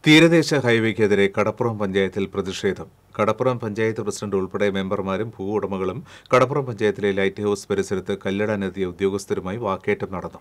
തീരദേശ ഹൈവേക്കെതിരെ കടപ്പുറം പഞ്ചായത്തിൽ പ്രതിഷേധം കടപ്പുറം പഞ്ചായത്ത് പ്രസിഡന്റ് ഉൾപ്പെടെ മെമ്പർമാരും ഭൂ ഉടമകളും കടപ്പുറം പഞ്ചായത്തിലെ ലൈറ്റ് ഹൌസ് പരിസരത്ത് കല്ലിടാനെത്തിയ ഉദ്യോഗസ്ഥരുമായി വാക്കേറ്റം നടന്നു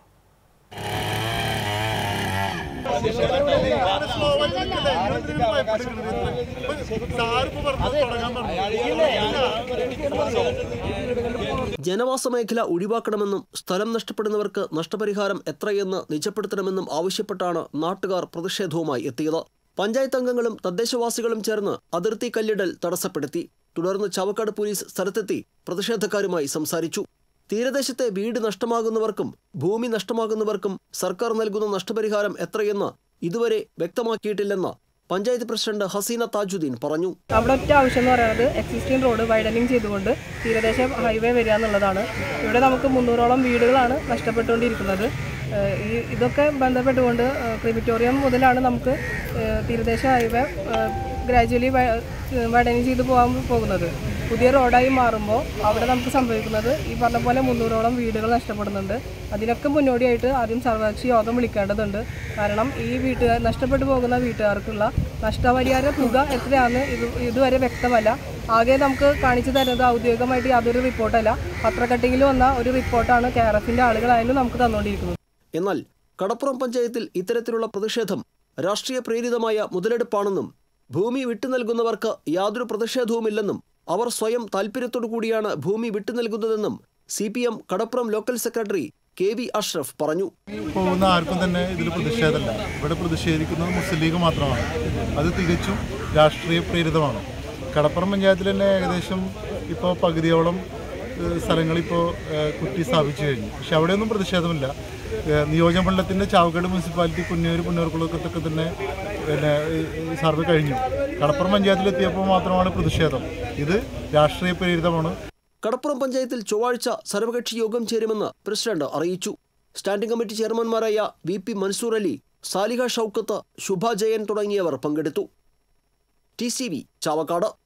ജനവാസ മേഖല ഒഴിവാക്കണമെന്നും സ്ഥലം നഷ്ടപ്പെടുന്നവർക്ക് നഷ്ടപരിഹാരം എത്രയെന്ന് നിജപ്പെടുത്തണമെന്നും ആവശ്യപ്പെട്ടാണ് നാട്ടുകാർ പ്രതിഷേധവുമായി എത്തിയത് പഞ്ചായത്ത് അംഗങ്ങളും തദ്ദേശവാസികളും ചേർന്ന് അതിർത്തി കല്ലിടൽ തടസ്സപ്പെടുത്തി തുടർന്ന് ചാവക്കാട് പോലീസ് സ്ഥലത്തെത്തി പ്രതിഷേധക്കാരുമായി സംസാരിച്ചു തീരദേശത്തെ വീട് നഷ്ടമാകുന്നവർക്കും ഭൂമി നഷ്ടമാകുന്നവർക്കും സർക്കാർ നൽകുന്ന നഷ്ടപരിഹാരം എത്രയെന്ന് ഇതുവരെ വ്യക്തമാക്കിയിട്ടില്ലെന്ന് പഞ്ചായത്ത് പ്രസിഡന്റ് ഹസീന താജുദ്ദീൻ പറഞ്ഞു അവിടെ ഒറ്റ ആവശ്യം എന്ന് പറയുന്നത് എക്സിസ്റ്റിംഗ് റോഡ് വൈഡനിങ് ചെയ്തുകൊണ്ട് തീരദേശ ഹൈവേ വരിക എന്നുള്ളതാണ് ഇവിടെ നമുക്ക് മുന്നൂറോളം വീടുകളാണ് നഷ്ടപ്പെട്ടുകൊണ്ടിരിക്കുന്നത് ഏഹ് ഈ ഇതൊക്കെ ബന്ധപ്പെട്ടുകൊണ്ട് ക്രിമിറ്റോറിയം മുതലാണ് നമുക്ക് ഏഹ് തീരദേശ ഹൈവേ ഗ്രാജുവലി വൈഡനിങ് ചെയ്ത് പോകാൻ പോകുന്നത് പുതിയ റോഡായി മാറുമ്പോൾ അവിടെ നമുക്ക് സംഭവിക്കുന്നത് ഈ പറഞ്ഞ പോലെ മുന്നൂറോളം വീടുകൾ നഷ്ടപ്പെടുന്നുണ്ട് അതിനൊക്കെ മുന്നോടിയായിട്ട് ആദ്യം സർവകക്ഷി യോഗം വിളിക്കേണ്ടതുണ്ട് കാരണം ഈ വീട്ടുകാർ നഷ്ടപ്പെട്ടു പോകുന്ന വീട്ടുകാർക്കുള്ള നഷ്ടപരിഹാര തുക എത്രയാണെന്ന് ഇത് ഇതുവരെ വ്യക്തമല്ല ആകെ നമുക്ക് കാണിച്ചു തരുന്നത് ഔദ്യോഗികമായിട്ട് യാതൊരു റിപ്പോർട്ടല്ല പത്രക്കട്ടിങ്ങിൽ വന്ന ഒരു റിപ്പോർട്ടാണ് കെ ആർ എഫിൻ്റെ ആളുകളായാലും നമുക്ക് തന്നുകൊണ്ടിരിക്കുന്നത് എന്നാൽ കടപ്പുറം പഞ്ചായത്തിൽ ഇത്തരത്തിലുള്ള പ്രതിഷേധം രാഷ്ട്രീയ പ്രേരിതമായ മുതലെടുപ്പാണെന്നും ഭൂമി വിട്ടു നൽകുന്നവർക്ക് യാതൊരു പ്രതിഷേധവുമില്ലെന്നും അവർ സ്വയം താൽപര്യത്തോടു കൂടിയാണ് ഭൂമി വിട്ടു നൽകുന്നതെന്നും C P M Kadappuram local secretary K V Ashraf പറഞ്ഞു പോകുന്ന ആർക്കും തന്നെ ഇതിൽ പ്രതിഷേധമല്ല ഇവിടെ പ്രതിഷേധിക്കുന്നത് മുസ്ലിം ലീഗ് മാത്രമാണ് അത് തികച്ചും രാഷ്ട്രീയ പ്രേരിതമാണ് കടപ്പുറം പഞ്ചായത്തിൽ തന്നെ ഏകദേശം ഇപ്പോൾ പകുതിയോളം ഏഹ്, സ്ഥലങ്ങളിപ്പോൾ ഏഹ്, കുറ്റി സ്ഥാപിച്ചു കഴിഞ്ഞു പക്ഷെ അവിടെയൊന്നും പ്രതിഷേധമില്ല ഏഹ്, നിയോജകമണ്ഡലത്തിൻ്റെ ചാവക്കാട് മുനിസിപ്പാലിറ്റി പുന്നൂർ പുന്നൂർക്കുളത്തൊക്കെ തന്നെ പിന്നെ ഈ സർവേ കഴിഞ്ഞു കടപ്പുറം പഞ്ചായത്തിലെത്തിയപ്പോൾ മാത്രമാണ് പ്രതിഷേധം ഇത് രാഷ്ട്രീയ പ്രേരിതമാണ് കടപ്പുറം പഞ്ചായത്തിൽ ചൊവ്വാഴ്ച സർവകക്ഷി യോഗം ചേരുമെന്ന് പ്രസിഡന്റ് അറിയിച്ചു സ്റ്റാൻഡിംഗ് കമ്മിറ്റി ചെയർമാൻമാരായ വി പി മൻസൂർ അലി സാലിഹ ഷൌക്കത്ത് ശുഭ ജയൻ തുടങ്ങിയവർ പങ്കെടുത്തു ടി സി വി ചാവക്കാട്